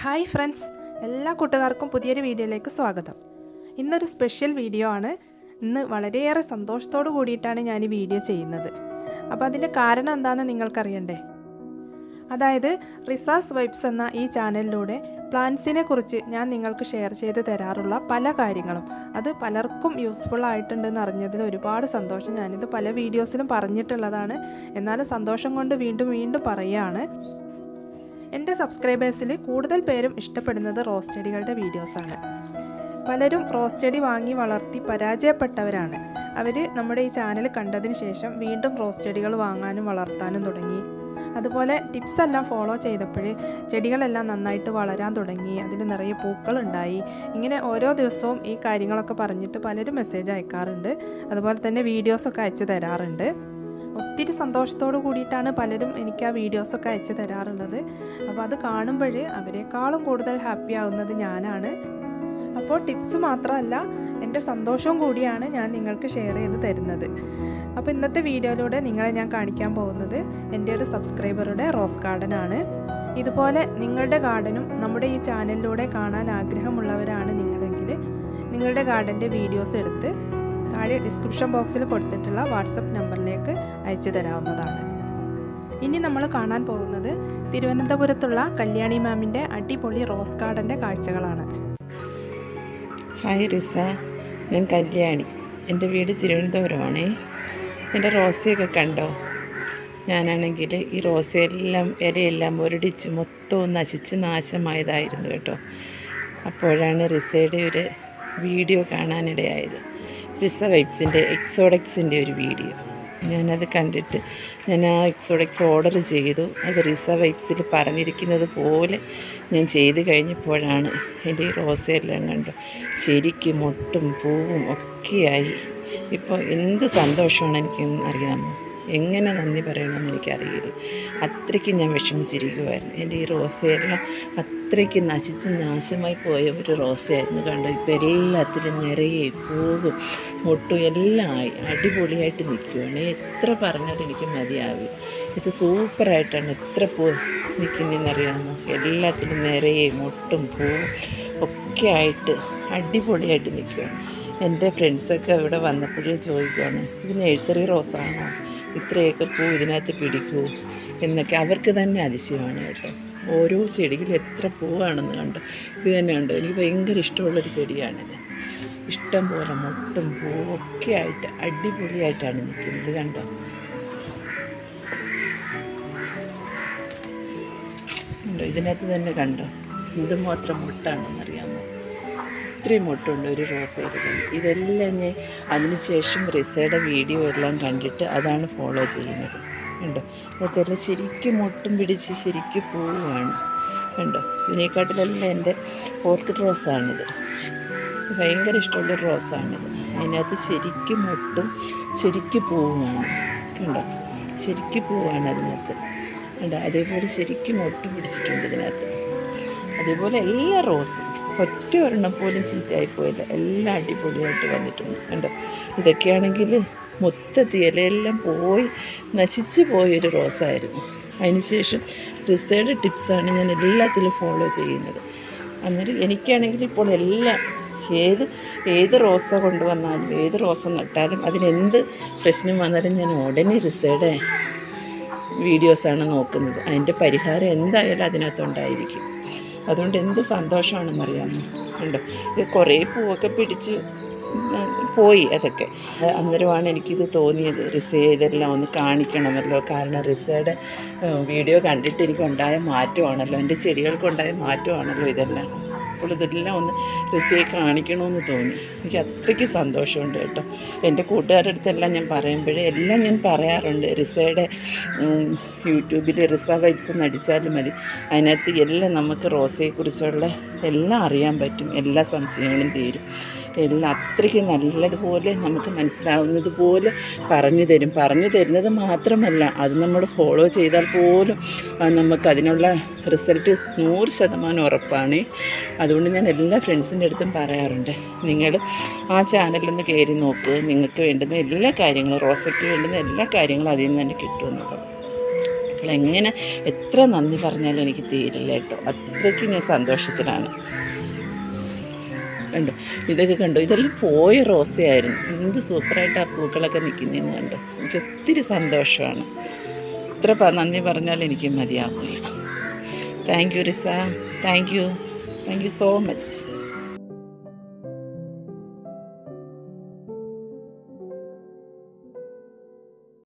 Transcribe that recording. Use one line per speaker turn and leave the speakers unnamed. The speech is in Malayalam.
ഹായ് ഫ്രണ്ട്സ് എല്ലാ കൂട്ടുകാർക്കും പുതിയൊരു വീഡിയോയിലേക്ക് സ്വാഗതം ഇന്നൊരു സ്പെഷ്യൽ വീഡിയോ ആണ് ഇന്ന് വളരെയേറെ സന്തോഷത്തോടു കൂടിയിട്ടാണ് ഞാൻ ഈ വീഡിയോ ചെയ്യുന്നത് അപ്പോൾ അതിൻ്റെ കാരണം എന്താണെന്ന് നിങ്ങൾക്കറിയണ്ടേ അതായത് റിസാസ് വൈബ്സ് എന്ന ഈ ചാനലിലൂടെ പ്ലാന്റ്സിനെ കുറിച്ച് ഞാൻ നിങ്ങൾക്ക് ഷെയർ ചെയ്ത് തരാറുള്ള പല കാര്യങ്ങളും അത് പലർക്കും യൂസ്ഫുൾ ആയിട്ടുണ്ടെന്ന് അറിഞ്ഞതിൽ ഒരുപാട് സന്തോഷം ഞാനിത് പല വീഡിയോസിലും പറഞ്ഞിട്ടുള്ളതാണ് എന്നാലും സന്തോഷം കൊണ്ട് വീണ്ടും വീണ്ടും പറയുകയാണ് എൻ്റെ സബ്സ്ക്രൈബേഴ്സിൽ കൂടുതൽ പേരും ഇഷ്ടപ്പെടുന്നത് റോസ് ചെടികളുടെ വീഡിയോസാണ് പലരും റോസ് ചെടി വാങ്ങി വളർത്തി പരാജയപ്പെട്ടവരാണ് അവർ നമ്മുടെ ഈ ചാനൽ കണ്ടതിന് ശേഷം വീണ്ടും റോസ് ചെടികൾ വാങ്ങാനും വളർത്താനും തുടങ്ങി അതുപോലെ ടിപ്സ് എല്ലാം ഫോളോ ചെയ്തപ്പോൾ ചെടികളെല്ലാം നന്നായിട്ട് വളരാൻ തുടങ്ങി അതിൽ നിറയെ പൂക്കളുണ്ടായി ഇങ്ങനെ ഓരോ ദിവസവും ഈ കാര്യങ്ങളൊക്കെ പറഞ്ഞിട്ട് പലരും മെസ്സേജ് അയക്കാറുണ്ട് അതുപോലെ തന്നെ വീഡിയോസൊക്കെ അയച്ചു തരാറുണ്ട് ഒത്തിരി സന്തോഷത്തോടു കൂടിയിട്ടാണ് പലരും എനിക്ക് ആ വീഡിയോസൊക്കെ അയച്ചു തരാറുള്ളത് അപ്പോൾ അത് കാണുമ്പോൾ അവരെക്കാളും കൂടുതൽ ഹാപ്പി ആവുന്നത് ഞാനാണ് അപ്പോൾ ടിപ്സ് മാത്രമല്ല എൻ്റെ സന്തോഷവും കൂടിയാണ് ഞാൻ നിങ്ങൾക്ക് ഷെയർ ചെയ്ത് തരുന്നത് അപ്പോൾ ഇന്നത്തെ വീഡിയോയിലൂടെ നിങ്ങളെ ഞാൻ കാണിക്കാൻ പോകുന്നത് എൻ്റെ ഒരു സബ്സ്ക്രൈബറുടെ റോസ് ഗാർഡൻ ആണ് ഇതുപോലെ നിങ്ങളുടെ ഗാർഡനും നമ്മുടെ ഈ ചാനലിലൂടെ കാണാൻ ആഗ്രഹമുള്ളവരാണ് നിങ്ങളെങ്കിൽ നിങ്ങളുടെ ഗാർഡൻ്റെ വീഡിയോസ് എടുത്ത് താഴെ ഡിസ്ക്രിപ്ഷൻ ബോക്സിൽ കൊടുത്തിട്ടുള്ള വാട്സപ്പ് നമ്പറിലേക്ക് അയച്ചു തരാവുന്നതാണ് ഇനി നമ്മൾ കാണാൻ പോകുന്നത് തിരുവനന്തപുരത്തുള്ള കല്യാണി മാമിൻ്റെ അടിപൊളി റോസ് ഗാർഡൻ്റെ കാഴ്ചകളാണ്
ഹായ് റിസ ഞാൻ കല്യാണി എൻ്റെ വീട് തിരുവനന്തപുരമാണേ എൻ്റെ റോസയൊക്കെ കണ്ടോ ഞാനാണെങ്കിൽ ഈ റോസയെല്ലാം ഇലയെല്ലാം ഒരടിച്ച് മൊത്തവും നശിച്ച് നാശമായതായിരുന്നു കേട്ടോ അപ്പോഴാണ് റിസയുടെ ഒരു വീഡിയോ കാണാനിടയായത് റിസ വൈബ്സിൻ്റെ എക്സോഡക്സിൻ്റെ ഒരു വീഡിയോ ഞാനത് കണ്ടിട്ട് ഞാൻ ആ എക്സോഡക്സ് ഓർഡർ ചെയ്തു അത് റിസ വൈബ്സിൽ പറഞ്ഞിരിക്കുന്നത് പോലെ ഞാൻ ചെയ്ത് കഴിഞ്ഞപ്പോഴാണ് എൻ്റെ ഈ റോസയെല്ലാം കണ്ടു ശരിക്കും മൊട്ടും പൂവും ഒക്കെയായി ഇപ്പോൾ എന്ത് സന്തോഷമാണ് എനിക്കെന്ന് അറിയാമോ എങ്ങനെ നന്ദി പറയണമെന്ന് എനിക്കറിയില്ല അത്രയ്ക്ക് ഞാൻ വിഷമിച്ചിരിക്കുമായിരുന്നു എൻ്റെ ഈ റോസയെല്ലാം അത്രയ്ക്ക് നശിച്ച് നാശമായി പോയ ഒരു റോസയായിരുന്നു കണ്ടു ഇപ്പോൾ എല്ലാത്തിലും നിറയെ പൂവും മുട്ടും എല്ലാം ആയി അടിപൊളിയായിട്ട് നിൽക്കുകയാണ് എത്ര പറഞ്ഞാലും എനിക്ക് മതിയാവില്ല ഇത് സൂപ്പറായിട്ടാണ് എത്ര പൂ നിൽക്കുന്നതെന്നറിയാമോ എല്ലാത്തിലും നിറയെ മുട്ടും പൂവും ഒക്കെ ആയിട്ട് അടിപൊളിയായിട്ട് നിൽക്കുകയാണ് എൻ്റെ ഫ്രണ്ട്സൊക്കെ ഇവിടെ വന്നപ്പോഴേ ചോദിക്കുകയാണ് ഇത് നഴ്സറി റോസാണോ ഇത്രയൊക്കെ പൂ ഇതിനകത്ത് പിടിക്കൂ എന്നൊക്കെ അവർക്ക് തന്നെ അതിശയമാണ് കേട്ടോ ഓരോ ചെടിയിലും എത്ര പൂവാണെന്ന് കണ്ടു ഇത് തന്നെ കണ്ടോ എനിക്ക് ഭയങ്കര ഇഷ്ടമുള്ളൊരു ചെടിയാണിത് ഇഷ്ടം പോലെ മുട്ടും പൂവും ഒക്കെ ആയിട്ട് അടിപൊളിയായിട്ടാണ് നിൽക്കുന്നത് കണ്ടോ കണ്ടോ ഇതിനകത്ത് തന്നെ കണ്ടോ ഇത് മാത്രം മുട്ടാണെന്നറിയാമോ ഇത്രയും മുട്ടുണ്ട് ഒരു റോസയിൽ തന്നെ ഇതെല്ലാം ഞാൻ അതിനുശേഷം റിസയുടെ വീഡിയോ എല്ലാം കണ്ടിട്ട് അതാണ് ഫോളോ ചെയ്യുന്നത് കണ്ടോ അതെല്ലാം ശരിക്കും മുട്ടും പിടിച്ച് ശരിക്കും പൂവാണ് കണ്ടോ ഇതിനെക്കാട്ടിലെല്ലാം എൻ്റെ ഓർക്കിഡ് റോസാണിത് ഭയങ്കര ഇഷ്ടമുള്ളൊരു റോസാണിത് അതിനകത്ത് ശരിക്കും മുട്ടും ശരിക്കും പൂവുമാണ് കണ്ടോ ശരിക്കും പൂവാണ് അതിനകത്ത് കണ്ടോ അതേപോലെ ശരിക്കും മുട്ട് പിടിച്ചിട്ടുണ്ട് ഇതിനകത്ത് അതേപോലെ എല്ലാ റോസും ഒറ്റ ഒരെണ്ണം പോലും ചീത്തയായിപ്പോയില്ല എല്ലാം അടിപൊളിയായിട്ട് വന്നിട്ടുണ്ട് കണ്ടോ ഇതൊക്കെയാണെങ്കിൽ മൊത്തത്തിൽ ഇലയെല്ലാം പോയി നശിച്ചു പോയൊരു റോസായിരുന്നു അതിനുശേഷം റിസയുടെ ടിപ്സാണ് ഞാൻ എല്ലാത്തിലും ഫോളോ ചെയ്യുന്നത് അന്നേരം എനിക്കാണെങ്കിൽ ഇപ്പോൾ എല്ലാം ഏത് ഏത് റോസ കൊണ്ടുവന്നാലും ഏത് റോസ നട്ടാലും അതിനെന്ത് പ്രശ്നം വന്നാലും ഞാൻ ഉടനെ റിസയുടെ വീഡിയോസാണ് നോക്കുന്നത് അതിൻ്റെ പരിഹാരം എന്തായാലും അതിനകത്തുണ്ടായിരിക്കും അതുകൊണ്ട് എന്ത് സന്തോഷമാണെന്നറിയാമോ ഉണ്ടോ ഇത് കുറേ പൂവൊക്കെ പിടിച്ച് പോയി അതൊക്കെ അന്നേരമാണ് എനിക്കിത് തോന്നിയത് റിസയെ ഇതെല്ലാം ഒന്ന് കാണിക്കണമല്ലോ കാരണം റിസയുടെ വീഡിയോ കണ്ടിട്ട് എനിക്കുണ്ടായ മാറ്റമാണല്ലോ എൻ്റെ ചെടികൾക്കുണ്ടായ മാറ്റമാണല്ലോ ഇതെല്ലാം അപ്പോൾ ഇതെല്ലാം ഒന്ന് റിസയെ കാണിക്കണമെന്ന് തോന്നി എനിക്ക് അത്രയ്ക്ക് സന്തോഷമുണ്ട് കേട്ടോ എൻ്റെ കൂട്ടുകാരുടെ അടുത്തെല്ലാം ഞാൻ പറയുമ്പോഴേ എല്ലാം ഞാൻ പറയാറുണ്ട് റിസയുടെ യൂട്യൂബിൽ റിസ വൈബ്സ് എന്ന് അടിച്ചാലും മതി അതിനകത്ത് എല്ലാം നമുക്ക് റോസയെക്കുറിച്ചുള്ള എല്ലാം അറിയാൻ പറ്റും എല്ലാ സംശയങ്ങളും തീരും എല്ലാം അത്രയ്ക്ക് നല്ലതുപോലെ നമുക്ക് മനസ്സിലാവുന്നത് പോലെ പറഞ്ഞു തരും പറഞ്ഞു തരുന്നത് മാത്രമല്ല അത് നമ്മൾ ഫോളോ ചെയ്താൽ പോലും നമുക്ക് അതിനുള്ള റിസൾട്ട് നൂറ് ശതമാനം ഉറപ്പാണ് അതുകൊണ്ട് ഞാൻ എല്ലാ ഫ്രണ്ട്സിൻ്റെ അടുത്തും പറയാറുണ്ട് നിങ്ങൾ ആ ചാനലൊന്ന് കയറി നോക്ക് നിങ്ങൾക്ക് വേണ്ടുന്ന എല്ലാ കാര്യങ്ങളും റോസയ്ക്ക് വേണ്ടുന്ന എല്ലാ കാര്യങ്ങളും അതിൽ നിന്ന് തന്നെ കിട്ടുമെന്നുള്ളത് പൂക്കൾ എങ്ങനെ എത്ര നന്ദി പറഞ്ഞാലും എനിക്ക് തീരില്ല കേട്ടോ അത്രയ്ക്ക് ഞാൻ സന്തോഷത്തിലാണ് കണ്ടു ഇതൊക്കെ കണ്ടു ഇതെല്ലാം പോയ റോസയായിരുന്നു എന്ത് സൂപ്പറായിട്ട് ആ പൂക്കളൊക്കെ നിൽക്കുന്നതെന്ന് കണ്ടു എനിക്ക് ഒത്തിരി സന്തോഷമാണ് എത്ര പ- നന്ദി പറഞ്ഞാലും എനിക്ക് മതിയാവില്ല thank you Riza thank you thank you so much